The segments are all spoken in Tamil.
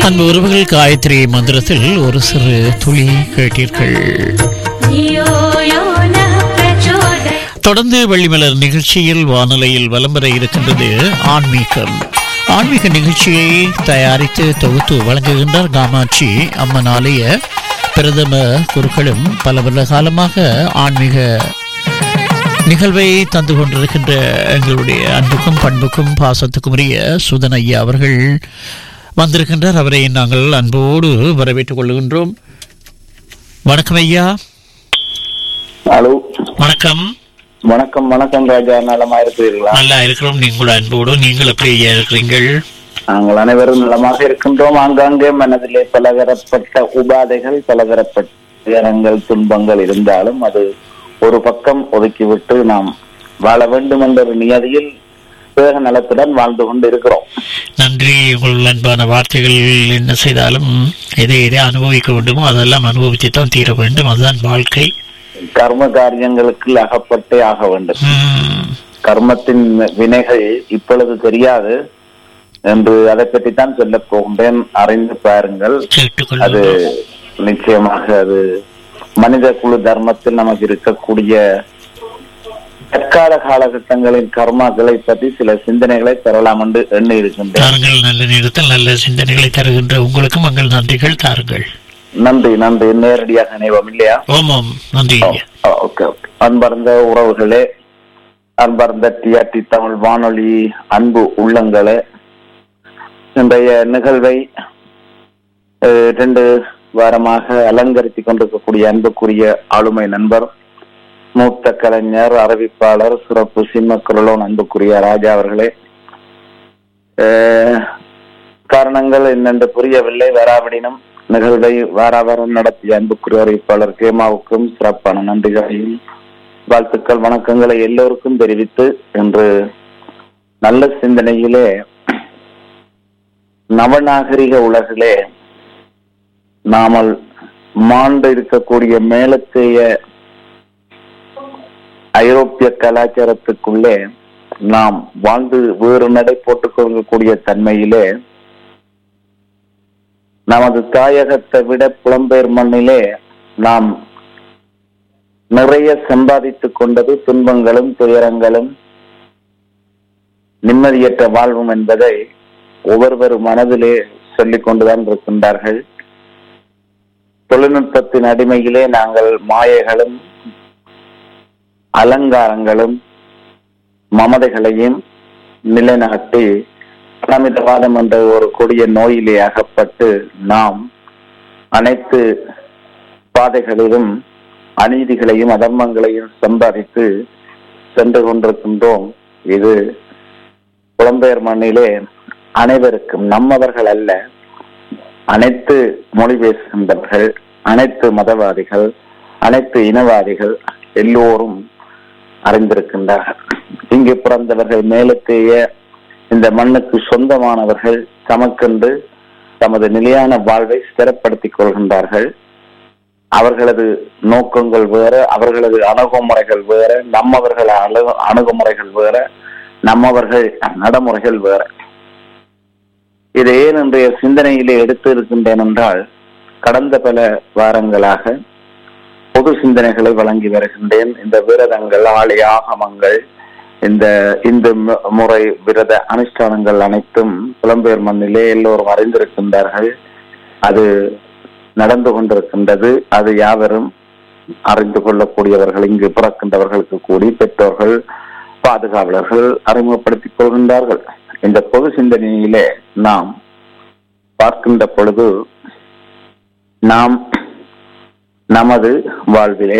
அன்பு உறவுகள் காயத்ரி மந்திரத்தில் ஒரு சிறு துளி கேட்டீர்கள் धियो यो नः प्रचोदय தொடர்ந்து வெள்ளிமலர் நிகழ்ச்சியில் வானொலியில் வலம் வர இருக்கின்றது ஆன்மீகம் ஆன்மீக நிகழ்ச்சியை தயாரித்து தொகுத்து வழங்குகின்றார் காமாட்சி அம்மன் ஆலய பிரதம குருக்களும் பல வருட காலமாக ஆன்மீக நிகழ்வை தந்து கொண்டிருக்கின்ற எங்களுடைய அன்புக்கும் பண்புக்கும் பாசத்துக்கும் உரிய சுதன் ஐயா அவர்கள் வந்திருக்கின்றார் அவரை நாங்கள் அன்போடு வரவேற்றுக் கொள்கின்றோம் வணக்கம் ஐயா ஹலோ வணக்கம் வணக்கம் வணக்கம் ராஜா நலமா இருக்கிறீர்களா நல்லா இருக்கிறோம் நீங்கள் அன்போடு நீங்கள் எப்படி ஐயா இருக்கிறீங்கள் நாங்கள் அனைவரும் நலமாக இருக்கின்றோம் ஆங்காங்கே மனதிலே பலதரப்பட்ட உபாதைகள் பலதரப்பட்ட துயரங்கள் துன்பங்கள் இருந்தாலும் அது ஒரு பக்கம் ஒதுக்கிவிட்டு நாம் வாழ வேண்டும் என்ற ஒரு நியதியில் வேக நலத்துடன் வாழ்ந்து கொண்டு இருக்கிறோம் நன்றி உங்கள் அன்பான வார்த்தைகள் என்ன செய்தாலும் எதை எதை அனுபவிக்க வேண்டுமோ அதெல்லாம் அனுபவித்து தான் தீர வேண்டும் அதுதான் வாழ்க்கை கர்ம காரியங்களுக்கு அகப்பட்டே ஆக வேண்டும் உம், கர்மத்தின் வினைகள் இப்பொழுது தெரியாது என்று அதை பற்றி தான் சொல்ல போகின்றேன் அறிந்து பாருங்கள் அது கேட்டுக்கொள்கிறோம் நிச்சயமாக அது மனித குழு தர்மத்தில் நமக்கு இருக்கக்கூடிய தற்கால காலகட்டங்களின் கர்மாக்களை பற்றி சில சிந்தனைகளை பெறலாம் என்று எண்ணி இருக்கின்றேன் தாருங்கள் நல்ல நேரத்தில் நல்ல சிந்தனைகளை தருகின்ற உங்களுக்கும் உங்கள் நன்றிகள் தாருங்கள் நன்றி நன்றி நேரடியாக இணைவோம் இல்லையா ஓமாம் நன்றி ஐயா ஓகே ஓகே அன்பார்ந்த உறவுகளே அன்பார்ந்த டிஆர்டி தமிழ் வானொலி அன்பு உள்ளங்களே இன்றைய நிகழ்வை அஹ், ரெண்டு வாரமாக அலங்கரித்துக் கொண்டிருக்கக்கூடிய அன்புக்குரிய ஆளுமை நண்பர் மூத்த கலைஞர் அறிவிப்பாளர் சிறப்பு சிம்ம குரலோன் அன்புக்குரிய ராஜா அவர்களே அஹ், காரணங்கள் என்னென்று புரியவில்லை வராவிடினும் நிகழ்வை வாராவாரம் நடத்திய அன்புக்குரிய அறிவிப்பாளர் கேமாவுக்கும் சிறப்பான நன்றிகளையும் வாழ்த்துக்கள் வணக்கங்களை எல்லோருக்கும் தெரிவித்து இன்று நல்ல சிந்தனையிலே நவநாகரிக உலகிலே நாமல் மாண்டு இருக்கக்கூடிய மேலத்தைய ஐரோப்பிய கலாச்சாரத்துக்குள்ளே நாம் வாழ்ந்து வேறு நடை போட்டுக் கொள்ளக்கூடிய தன்மையிலே நமது தாயகத்தை விட புலம்பெயர் மண்ணிலே நாம் நிறைய சம்பாதித்துக் கொண்டது துன்பங்களும் துயரங்களும் நிம்மதியற்ற வாழ்வும் என்பதை ஒவ்வொருவர் மனதிலே சொல்லிக் கொண்டுதான் இருக்கின்றார்கள் தொழில்நுட்பத்தின் அடிமையிலே நாங்கள் மாயைகளும் அலங்காரங்களும் மமதைகளையும் நிலைநாட்டி பணமிதவாதம் என்ற ஒரு கொடிய நோயிலே அகப்பட்டு நாம் அனைத்து பாதைகளிலும் அநீதிகளையும் அதர்மங்களையும் சம்பாதித்து சென்று கொண்டிருக்கின்றோம் இது புலம்பெயர் மண்ணிலே அனைவருக்கும் நம்மவர்கள் அல்ல அனைத்து மொழி பேசுகின்றவர்கள் அனைத்து மதவாதிகள் அனைத்து இனவாதிகள் எல்லோரும் அறிந்திருக்கின்றார்கள் இங்கு பிறந்தவர்கள் மேலத்தேய இந்த மண்ணுக்கு சொந்தமானவர்கள் தமக்கென்று தமது நிலையான வாழ்வை ஸ்திரப்படுத்திக் கொள்கின்றார்கள் அவர்களது நோக்கங்கள் வேற அவர்களது அணுகுமுறைகள் வேற நம்மவர்கள் அணு- அணுகுமுறைகள் வேற நம்மவர்கள் நடைமுறைகள் வேற இதை ஏன் இன்றைய சிந்தனையிலே எடுத்து இருக்கின்றேன் என்றால் கடந்த பல வாரங்களாக பொது சிந்தனைகளை வழங்கி வருகின்றேன் இந்த விரதங்கள் ஆலய ஆகமங்கள் இந்த இந்து மு- முறை விரத அனுஷ்டானங்கள் அனைத்தும் புலம்பெயர் மண்ணிலே எல்லோரும் அறிந்திருக்கின்றார்கள் அது நடந்து கொண்டிருக்கின்றது அது யாவரும் அறிந்து கொள்ளக்கூடியவர்கள் இங்கு பிறக்கின்றவர்களுக்கு கூடி பெற்றோர்கள் பாதுகாவலர்கள் அறிமுகப்படுத்திக் கொள்கின்றார்கள் இந்த பொது சிந்தனையிலே நாம் பார்க்கின்ற பொழுது நாம் நமது வாழ்விலே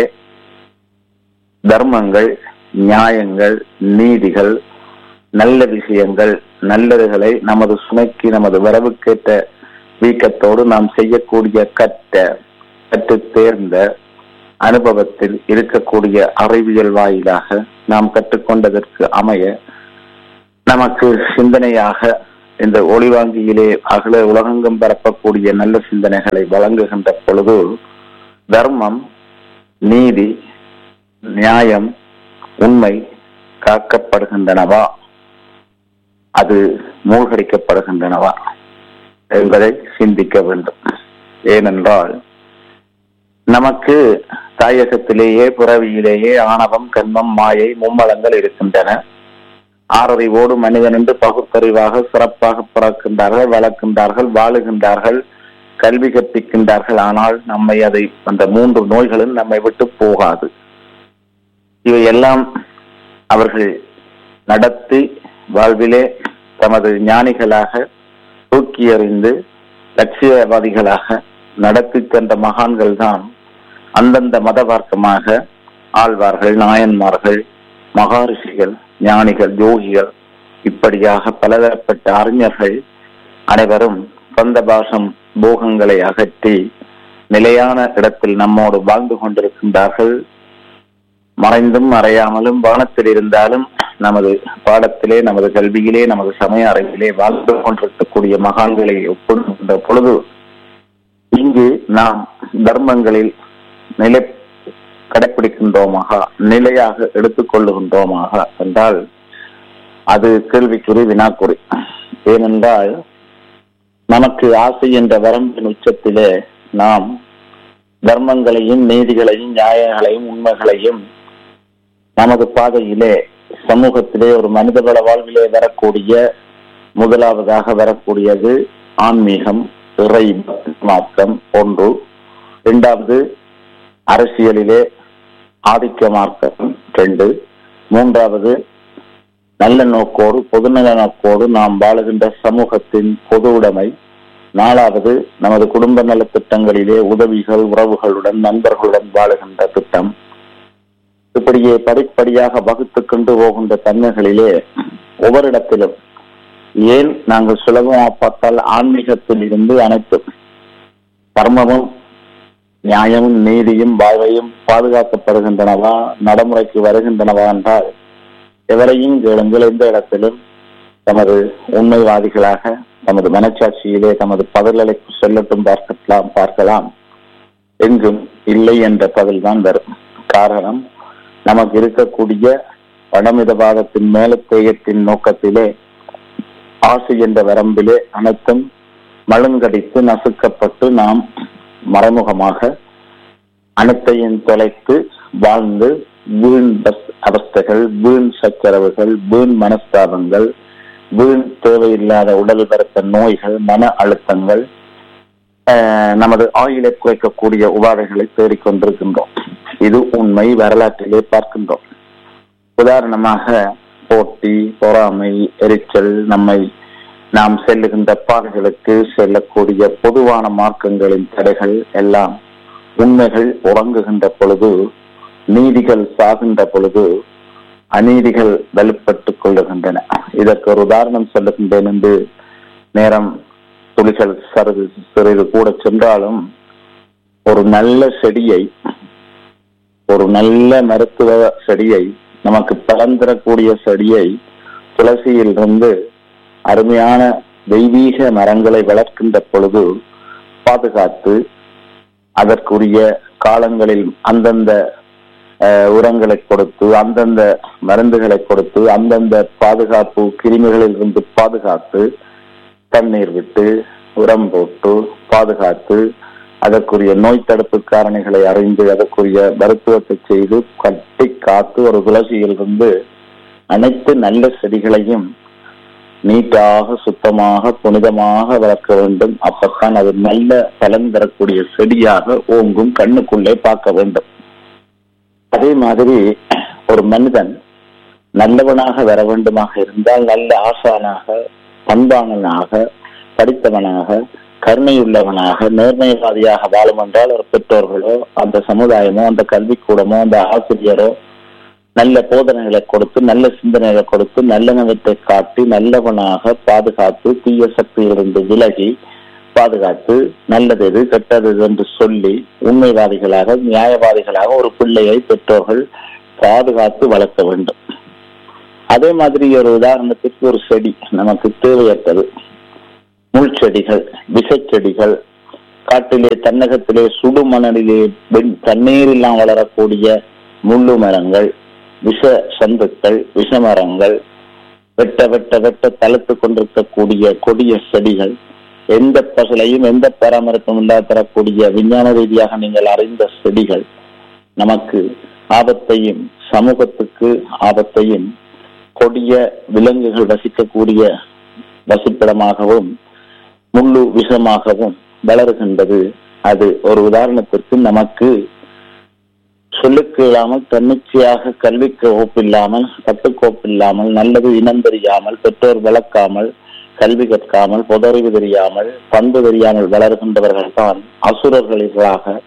தர்மங்கள் நியாயங்கள் நீதிகள் நல்ல விஷயங்கள் நல்லதுகளை நமது சுமைக்கு நமது வரவுக்கேற்ற வீக்கத்தோடு நாம் செய்யக்கூடிய கற்ற கற்று தேர்ந்த அனுபவத்தில் இருக்கக்கூடிய அறிவியல் வாயிலாக நாம் கற்றுக்கொண்டதற்கு அமைய நமக்கு சிந்தனையாக இந்த ஒளிவாங்கியிலே அகல உலகெங்கும் பரப்பக்கூடிய நல்ல சிந்தனைகளை வழங்குகின்ற பொழுது தர்மம் நீதி நியாயம் உண்மை காக்கப்படுகின்றனவா அது மூழ்கடிக்கப்படுகின்றனவா என்பதை சிந்திக்க வேண்டும் ஏனென்றால் நமக்கு தாயகத்திலேயே பிறவியிலேயே ஆணவம் கண்மம் மாயை மும்மலங்கள் இருக்கின்றன ஆறறிவோடு மனிதன் என்று பகுத்தறிவாக சிறப்பாக பிறக்கின்றார்கள் வளர்க்கின்றார்கள் வாழுகின்றார்கள் கல்வி கற்பிக்கின்றார்கள் ஆனால் நம்மை அதை அந்த மூன்று நோய்களும் நம்மை விட்டு போகாது இவையெல்லாம் அவர்கள் நடத்தி வாழ்விலே தமது ஞானிகளாக தூக்கி எறிந்து லட்சியவாதிகளாக நடத்தி தந்த மகான்கள் தான் அந்தந்த மத வர்க்கமாக ஆழ்வார்கள் நாயன்மார்கள் மகாரிஷிகள் ஞானிகள் யோகிகள் இப்படியாக பலதரப்பட்ட அறிஞர்கள் அனைவரும் சொந்த பாசம் போகங்களை அகற்றி நிலையான இடத்தில் நம்மோடு வாழ்ந்து கொண்டிருக்கின்றார்கள் மறைந்தும் மறையாமலும் வானத்தில் இருந்தாலும் நமது பாடத்திலே நமது கல்வியிலே நமது சமய அறிவிலே வாழ்ந்து கொண்டிருக்கக்கூடிய மகான்களை ஒப்புகின்ற பொழுது இங்கு நாம் தர்மங்களில் நிலை கடைபிடிக்கின்றோமாக நிலையாக எடுத்துக்கொள்ளுகின்றோமாக என்றால் அது கேள்விக்குறி வினாக்குறி ஏனென்றால் நமக்கு ஆசை என்ற வரம்பின் உச்சத்திலே நாம் தர்மங்களையும் நீதிகளையும் நியாயங்களையும் உண்மைகளையும் நமது பாதையிலே சமூகத்திலே ஒரு மனிதவள வாழ்விலே வரக்கூடிய முதலாவதாக வரக்கூடியது ஆன்மீகம் இறை மார்க்கம் ஒன்று இரண்டாவது அரசியலிலே ஆதிக்க மார்க்கம் ரெண்டு மூன்றாவது நல்ல நோக்கோடு பொதுநல நோக்கோடு நாம் வாழுகின்ற சமூகத்தின் பொது உடைமை நாலாவது நமது குடும்ப நல திட்டங்களிலே உதவிகள் உறவுகளுடன் நண்பர்களுடன் வாழுகின்ற திட்டம் இப்படியே படிப்படியாக வகுத்து கொண்டு போகின்ற தன்மைகளிலே ஒவ்வொரு இடத்திலும் ஏன் நாங்கள் சுலபமா பார்த்தால் ஆன்மீகத்தில் இருந்து அனைத்தும் தர்மமும் நியாயமும் நீதியும் வாழ்வையும் பாதுகாக்கப்படுகின்றனவா நடைமுறைக்கு வருகின்றனவா என்றால் எவரையும் கேளுங்கள் எந்த இடத்திலும் தமது உண்மைவாதிகளாக தமது மனச்சாட்சியிலே தமது பதில்களை சொல்லட்டும் பார்க்கலாம் பார்க்கலாம் எங்கும் இல்லை என்ற பதில் தான் வரும் காரணம் நமக்கு இருக்கக்கூடிய வடமிதவாதத்தின் மேலத்தேயத்தின் நோக்கத்திலே ஆசை என்ற வரம்பிலே அனைத்தும் மழுங்கடித்து நசுக்கப்பட்டு நாம் மறைமுகமாக அனைத்தையும் தொலைத்து வாழ்ந்து வீண் பஸ் அவஸ்தைகள் வீண் சச்சரவுகள் வீண் மனஸ்தாபங்கள் வீண் தேவையில்லாத உடல் பருத்த நோய்கள் மன அழுத்தங்கள் ஆஹ், நமது ஆயுளை குறைக்கக்கூடிய உபாதைகளை தேடிக்கொண்டிருக்கின்றோம் இது உண்மை வரலாற்றிலே பார்க்கின்றோம் உதாரணமாக போட்டி பொறாமை எரிச்சல் நம்மை நாம் செல்லுகின்ற பாதைகளுக்கு செல்லக்கூடிய பொதுவான மார்க்கங்களின் தடைகள் எல்லாம் உண்மைகள் உறங்குகின்ற பொழுது நீதிகள் சாகின்ற பொழுது அநீதிகள் வலுப்பட்டுக் கொள்ளுகின்றன இதற்கு ஒரு உதாரணம் சொல்லுகின்றேன் என்று நேரம் துளிகள் சிறிது சிறிது கூட சென்றாலும் ஒரு நல்ல செடியை ஒரு நல்ல மருத்துவ செடியை நமக்கு பலன் தரக்கூடிய செடியை துளசியில் இருந்து அருமையான தெய்வீக மரங்களை வளர்க்கின்ற பொழுது பாதுகாத்து அதற்குரிய காலங்களில் அந்தந்த அஹ், உரங்களை கொடுத்து அந்தந்த மருந்துகளை கொடுத்து அந்தந்த பாதுகாப்பு கிருமிகளில் இருந்து பாதுகாத்து தண்ணீர் விட்டு உரம் போட்டு பாதுகாத்து அதற்குரிய நோய் தடுப்பு காரணிகளை அறிந்து அதற்குரிய மருத்துவத்தை செய்து கட்டி காத்து ஒரு துளசியில் இருந்து அனைத்து நல்ல செடிகளையும் நீட்டாக சுத்தமாக புனிதமாக வளர்க்க வேண்டும் அப்பத்தான் அது நல்ல பலன் தரக்கூடிய செடியாக ஓங்கும் கண்ணுக்குள்ளே பார்க்க வேண்டும் அதே மாதிரி ஒரு மனிதன் நல்லவனாக வர வேண்டுமாக இருந்தால் நல்ல ஆசானாக பண்பானனாக படித்தவனாக கருணையுள்ளவனாக நேர்மைவாதியாக வாழும் என்றால் ஒரு பெற்றோர்களோ அந்த சமுதாயமோ அந்த கல்விக்கூடமோ அந்த ஆசிரியரோ நல்ல போதனைகளை கொடுத்து நல்ல சிந்தனைகளை கொடுத்து நல்லனவற்றை காட்டி நல்லவனாக பாதுகாத்து தீய சக்தியிலிருந்து விலகி பாதுகாத்து நல்லது எது கெட்டது எது என்று சொல்லி உண்மைவாதிகளாக நியாயவாதிகளாக ஒரு பிள்ளையை பெற்றோர்கள் பாதுகாத்து வளர்க்க வேண்டும் அதே மாதிரி ஒரு உதாரணத்திற்கு ஒரு செடி நமக்கு தேவையற்றது முள் செடிகள் விஷச்செடிகள் காட்டிலே தன்னகத்திலே சுடு மணலிலே வெண்- தண்ணீரெல்லாம் வளரக்கூடிய முள்ளு மரங்கள் விஷ சந்துக்கள் விஷமரங்கள் வெட்ட வெட்ட வெட்ட தளர்த்து கொண்டிருக்கக்கூடிய கொடிய செடிகள் எந்த பசலையும் எந்த பராமரிப்பும் இல்லாத தரக்கூடிய விஞ்ஞான ரீதியாக நீங்கள் அறிந்த செடிகள் நமக்கு ஆபத்தையும் சமூகத்துக்கு ஆபத்தையும் கொடிய விலங்குகள் வசிக்கக்கூடிய வசிப்பிடமாகவும் முள்ளு விஷமாகவும் வளருகின்றது அது ஒரு உதாரணத்திற்கு நமக்கு சொல்லுக்கு இல்லாமல் தன்னிச்சையாக கல்விக்கு ஒப்பில்லாமல் கட்டுக்கோப்பில்லாமல் நல்லது இனம் தெரியாமல் பெற்றோர் வளர்க்காமல் கல்வி கற்காமல் பொதறிவு தெரியாமல் பண்பு தெரியாமல் வளர்கின்றவர்கள் தான் அசுரர்களாக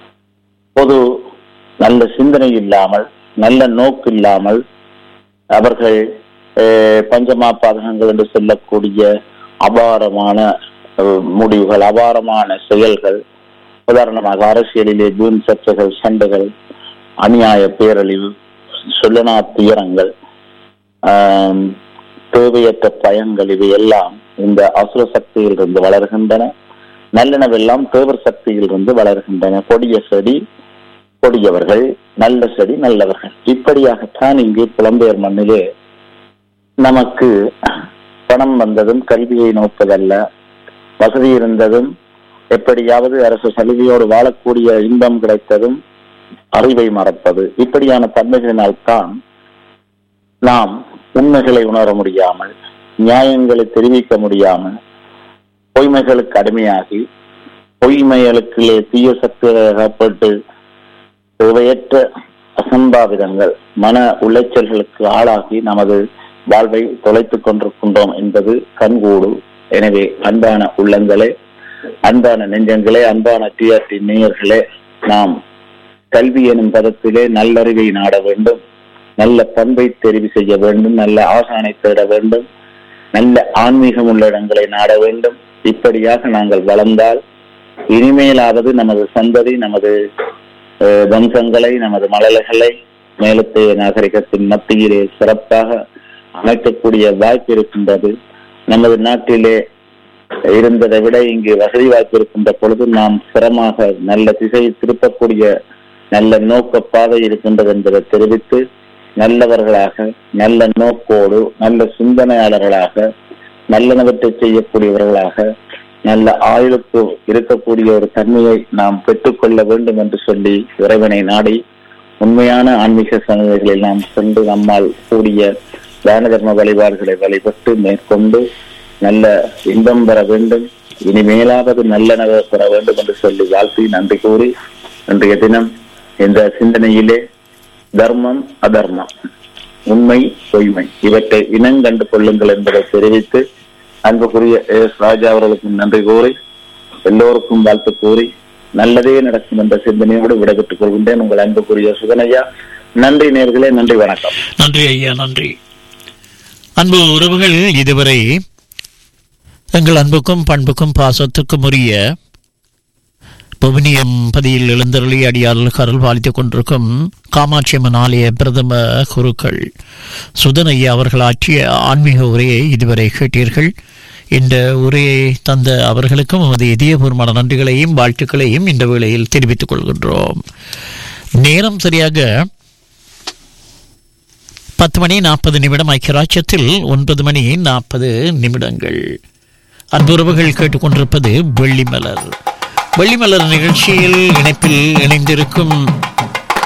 பொது நல்ல சிந்தனை இல்லாமல் நல்ல நோக்கு இல்லாமல் அவர்கள் அஹ், பஞ்சமா பாதகங்கள் என்று சொல்லக்கூடிய அபாரமான அஹ், முடிவுகள் அபாரமான செயல்கள் உதாரணமாக அரசியலிலே வீண் சர்ச்சைகள் சண்டைகள் அநியாய பேரழிவு சொல்லனா துயரங்கள் ஆம், தேவையற்ற பயங்கள் இவை எல்லாம் இந்த அசுர சக்தியிலிருந்து வளர்கின்றன நல்லனவெல்லாம் தேவர் சக்தியிலிருந்து வளர்கின்றன கொடிய செடி கொடியவர்கள் நல்ல செடி நல்லவர்கள் இப்படியாகத்தான் இங்கே புலம்பெயர் மண்ணிலே நமக்கு பணம் வந்ததும் கல்வியை நோப்பதல்ல வசதி இருந்ததும் எப்படியாவது அரசு சலுகையோடு வாழக்கூடிய இன்பம் கிடைத்ததும் அறிவை மறப்பது இப்படியான தன்மைகளினால் தான் நாம் உண்மைகளை உணர முடியாமல் நியாயங்களை தெரிவிக்க முடியாமல் பொய்மைகளுக்கு அடிமையாகி பொய்மைகளுக்கு தீய சக்திகளாகப்பட்டு தேவையற்ற அசம்பாவிதங்கள் மன உளைச்சல்களுக்கு ஆளாகி நமது வாழ்வை தொலைத்துக் கொண்டிருக்கின்றோம் என்பது கண்கூடு எனவே அன்பான உள்ளங்களே அன்பான நெஞ்சங்களே அன்பான டிஆர்டி நேயர்களே நாம் கல்வி எனும் பதத்திலே நல்லறிவை நாட வேண்டும் நல்ல பண்பை தெரிவு செய்ய வேண்டும் நல்ல ஆசானை தேட வேண்டும் நல்ல ஆன்மீகம் உள்ள இடங்களை நாட வேண்டும் இப்படியாக நாங்கள் வளர்ந்தால் இனிமேலாவது நமது சந்ததி நமது அஹ், வம்சங்களை நமது மலல்களை மேலத்தைய நாகரிகத்தின் மத்தியிலே சிறப்பாக அமைக்கக்கூடிய வாய்ப்பு இருக்கின்றது நமது நாட்டிலே இருந்ததை விட இங்கு வசதி வாய்ப்பு இருக்கின்ற பொழுது நாம் சிரமமாக நல்ல திசையை திருப்பக்கூடிய நல்ல நோக்க பாதை இருக்கின்றது என்பதை தெரிவித்து நல்லவர்களாக நல்ல நோக்கோடு நல்ல சிந்தனையாளர்களாக நல்லனவற்றை செய்யக்கூடியவர்களாக நல்ல ஆயுளுக்கு இருக்கக்கூடிய ஒரு தன்மையை நாம் பெற்றுக்கொள்ள வேண்டும் என்று சொல்லி இறைவனை நாடி உண்மையான ஆன்மீக சந்தைகளில் நாம் சென்று நம்மால் கூடிய தான தர்ம வழிபாடுகளை வழிபட்டு மேற்கொண்டு நல்ல இன்பம் பெற வேண்டும் இனிமேலாவது நல்லனவை பெற வேண்டும் என்று சொல்லி வாழ்த்தி நன்றி கூறி இன்றைய தினம் இந்த சிந்தனையிலே தர்மம் அதர்மம் உண்மை பொய்மை இவற்றை இனங்கண்டு கொள்ளுங்கள் என்பதை தெரிவித்து அன்புக்குரிய எஸ் ராஜா அவர்களுக்கு நன்றி கூறி எல்லோருக்கும் வாழ்த்து கூறி நல்லதே நடக்கும் என்ற சிந்தனையோடு விடைபெற்றுக் கொள்கின்றேன் உங்கள் அன்புக்குரிய சுகனையா நன்றி நேர்களே நன்றி வணக்கம் நன்றி ஐயா நன்றி அன்பு உறவுகள் இதுவரை எங்கள் அன்புக்கும் பண்புக்கும் பாசத்துக்கும் உரிய புவனியம் பதியில் எழுந்தருளி அடியாளர்கள் அருள் பாலித்துக் கொண்டிருக்கும் காமாட்சியம்மன் ஆலய பிரதம குருக்கள் சுதன் ஐயா அவர்கள் ஆற்றிய ஆன்மீக உரையை இதுவரை கேட்டீர்கள் இந்த உரையை தந்த அவர்களுக்கும் நமது இதயபூர்வமான நன்றிகளையும் வாழ்த்துக்களையும் இந்த வேளையில் தெரிவித்துக் கொள்கின்றோம் நேரம் சரியாக பத்து மணி நாற்பது நிமிடம் ஐக்கியராட்சத்தில் ஒன்பது மணி நாற்பது நிமிடங்கள் அன்புறவுகள் கேட்டுக்கொண்டிருப்பது வெள்ளிமலர் வெள்ளிமலர் நிகழ்ச்சியில் இணைப்பில் இணைந்திருக்கும்